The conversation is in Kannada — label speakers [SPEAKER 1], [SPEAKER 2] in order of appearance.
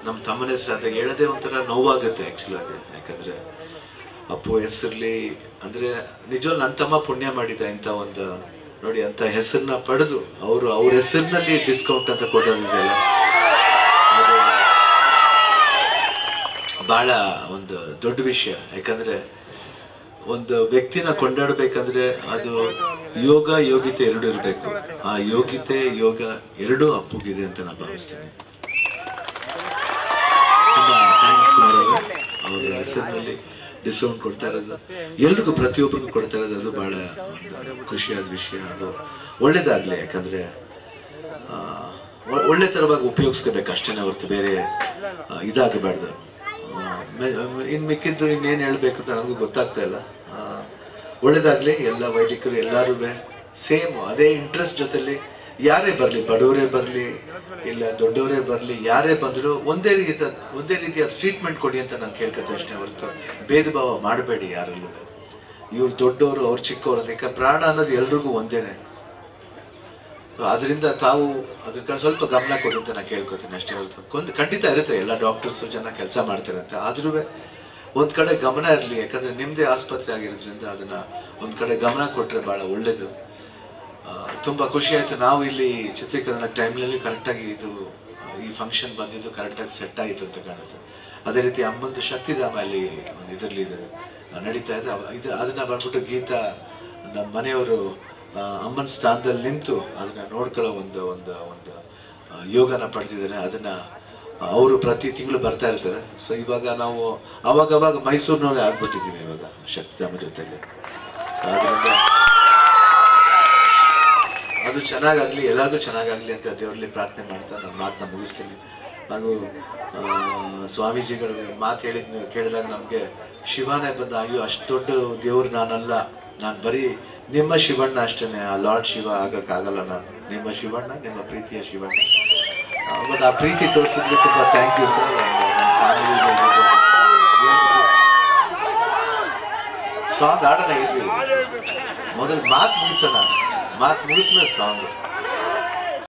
[SPEAKER 1] ನಮ್ಮ ತಮ್ಮನ ಹೆಸರು ಅದ ಹೇಳೋದೇ ಒಂಥರ ನೋವಾಗುತ್ತೆ ಆ್ಯಕ್ಚುಲ್ ಆಗಿ ಯಾಕಂದ್ರೆ ಅಪ್ಪು ಹೆಸರ್ಲಿ ಅಂದ್ರೆ ನಿಜವಾಗ್ ನನ್ನ ತಮ್ಮ ಪುಣ್ಯ ಮಾಡಿದ ಇಂಥ ಒಂದು ನೋಡಿ ಅಂತ ಹೆಸರನ್ನ ಪಡೆದು ಅವರು ಅವ್ರ ಹೆಸರಿನಲ್ಲಿ ಡಿಸ್ಕೌಂಟ್ ಅಂತ ಕೊಡೋದಿದೆಯಲ್ಲ ಅದು ಬಹಳ ಒಂದು ದೊಡ್ಡ ವಿಷಯ ಯಾಕಂದ್ರೆ ಒಂದು ವ್ಯಕ್ತಿನ ಕೊಂಡಾಡ್ಬೇಕಂದ್ರೆ ಅದು ಯೋಗ ಯೋಗಿತೆ ಎರಡು ಇರಬೇಕು ಆ ಯೋಗಿತೆ ಯೋಗ ಎರಡೂ ಅಪ್ಪುಗಿದೆ ಅಂತ ನಾನು ಭಾವಿಸ್ತೇನೆ ತುಂಬಾ ಥ್ಯಾಂಕ್ಸ್ ಮಾಡೋದು ಅವ್ರ ಹೆಸರಿನಲ್ಲಿ ಡಿಸ್ಕೌಂಟ್ ಕೊಡ್ತಾ ಇರೋದು ಎಲ್ರಿಗೂ ಪ್ರತಿಯೊಬ್ಬರಿಗೂ ಕೊಡ್ತಾ ಇರೋದು ಅದು ಬಹಳ ಒಂದು ಖುಷಿಯಾದ ವಿಷಯ ಹಾಗೂ ಒಳ್ಳೇದಾಗ್ಲಿ ಯಾಕಂದ್ರೆ ಆ, ಒ- ಒಳ್ಳೆ ತರವಾಗಿ ಉಪಯೋಗಿಸ್ಕೋಬೇಕು ಅಷ್ಟೇನೆ ಹೊರತು ಬೇರೆ ಆ, ಇದಾಗಬಾರ್ದು ಆ, ಮೆ- ಇನ್ ಮಿಕ್ಕಿದ್ದು ಇನ್ನೇನು ಹೇಳ್ಬೇಕು ಅಂತ ನನಗೂ ಗೊತ್ತಾಗ್ತಾ ಇಲ್ಲ ಆ, ಒಳ್ಳೇದಾಗ್ಲಿ ಎಲ್ಲ ವೈದಿಕರು ಎಲ್ಲರೂ ಸೇಮ್ ಅದೇ ಇಂಟ್ರೆಸ್ಟ್ ಜೊತೆಲಿ ಯಾರೇ ಬರಲಿ ಬಡವರೇ ಬರಲಿ ಇಲ್ಲ ದೊಡ್ಡವರೇ ಬರಲಿ ಯಾರೇ ಬಂದರೂ ಒಂದೇ ರೀತಿಯ ಒಂದೇ ರೀತಿಯ ಟ್ರೀಟ್ಮೆಂಟ್ ಕೊಡಿ ಅಂತ ನಾನು ಕೇಳ್ಕೊತೆ ಅಷ್ಟೇ ಹೊರತು ಭೇದ ಭಾವ ಮಾಡಬೇಡಿ ಯಾರಲ್ಲೂ ಇವ್ರು ದೊಡ್ಡವರು ಅವ್ರು ಚಿಕ್ಕವರು ಅಂತ ಯಾಕಂದ್ರೆ ಪ್ರಾಣ ಅನ್ನೋದು ಎಲ್ರಿಗೂ ಒಂದೇನೆ ಅದರಿಂದ ತಾವು ಅದ್ರ ಕಡೆ ಸ್ವಲ್ಪ ಗಮನ ಕೊಡಿ ಅಂತ ನಾನು ಕೇಳ್ಕೊತೀನಿ ಅಷ್ಟೇ ಹೊರತು ಕೊಂದು ಖಂಡಿತ ಇರುತ್ತೆ ಎಲ್ಲ ಡಾಕ್ಟರ್ಸ್ ಜನ ಕೆಲಸ ಮಾಡ್ತಾರೆ ಅಂತ ಆದ್ರೂ ಒಂದ್ ಕಡೆ ಗಮನ ಇರಲಿ ಯಾಕಂದ್ರೆ ನಿಮ್ದೇ ಆಸ್ಪತ್ರೆ ಆಗಿರೋದ್ರಿಂದ ಅದನ್ನ ಒಂದ್ ಕಡೆ ಗಮನ ಕೊಟ್ರೆ ಬಹಳ ಒಳ್ಳೇದು ಆ, ತುಂಬಾ ಖುಷಿ ಆಯ್ತು ನಾವು ಇಲ್ಲಿ ಚಿತ್ರೀಕರಣ ಟೈಮ್ನಲ್ಲಿ ಕರೆಕ್ಟಾಗಿ ಇದು ಆ, ಈ ಫಂಕ್ಷನ್ ಬಂದಿದ್ದು ಕರೆಕ್ಟಾಗಿ ಸೆಟ್ ಆಯಿತು ಅಂತ ಕಾಣುತ್ತೆ ಅದೇ ರೀತಿ ಅಮ್ಮಂದು ಶಕ್ತಿಧಾಮ ಅಲ್ಲಿ ಒಂದು ಇದರಲ್ಲಿ ಇದೆ ಆ, ನಡೀತಾ ಇದೆ ಅವ- ಇದು ಅದನ್ನ ಬಂದ್ಬಿಟ್ಟು ಗೀತಾ ನಮ್ಮ ಮನೆಯವರು ಆ, ಅಮ್ಮನ ಸ್ಥಾನದಲ್ಲಿ ನಿಂತು ಅದನ್ನ ನೋಡ್ಕೊಳ್ಳೋ ಒಂದು ಒಂದು ಒಂದು ಆ, ಯೋಗನ ಪಡೆದಿದ್ದಾರೆ ಅದನ್ನ ಅವರು ಪ್ರತಿ ತಿಂಗಳು ಬರ್ತಾ ಇರ್ತಾರೆ ಸೊ ಇವಾಗ ನಾವು ಅವಾಗ ಅವಾಗ ಮೈಸೂರಿನವರೇ ಆಗ್ಬಿಟ್ಟಿದ್ದೀವಿ ಇವಾಗ ಶಕ್ತಿಧಾಮ ಜೊತೆಲಿ So ಅದರಿಂದ ಅದು ಚೆನ್ನಾಗಾಗ್ಲಿ ಎಲ್ಲರಿಗೂ ಚೆನ್ನಾಗಾಗ್ಲಿ ಅಂತ ದೇವರಲ್ಲಿ ಪ್ರಾರ್ಥನೆ ಮಾಡ್ತಾ ನನ್ನ ಮಾತನ್ನ ಮುಗಿಸ್ತೀನಿ ಹಾಗೂ ಆ, ಸ್ವಾಮೀಜಿಗಳು ಮಾತು ಹೇಳಿದ್ ಕೇಳಿದಾಗ ನಮಗೆ ಶಿವನೇ ಬಂದ ಅಯ್ಯೋ ಅಷ್ಟು ದೊಡ್ಡ ದೇವ್ರು ನಾನಲ್ಲ ನಾನು ಬರೀ ನಿಮ್ಮ ಶಿವಣ್ಣ ಅಷ್ಟೇನೆ ಆ ಲಾರ್ಡ್ ಶಿವ ಆಗಕ್ಕಾಗಲ್ಲ ನಾನು ನಿಮ್ಮ ಶಿವಣ್ಣ ನಿಮ್ಮ ಪ್ರೀತಿಯ ಶಿವಣ್ಣ ಬಟ್ ಆ ಪ್ರೀತಿ ತೋರಿಸಿದ್ರೆ ತುಂಬ ಥ್ಯಾಂಕ್ ಯು ಸರ್ ಸಾಂಗ್ ಆಡೋಣ ಇರ್ಲಿ ಮೊದಲು ಮಾತು ಮುಗಿಸೋಣ ಮಾತು ಮುಗಿಸ್ಮೇಲೆ ಸಾಂಗ್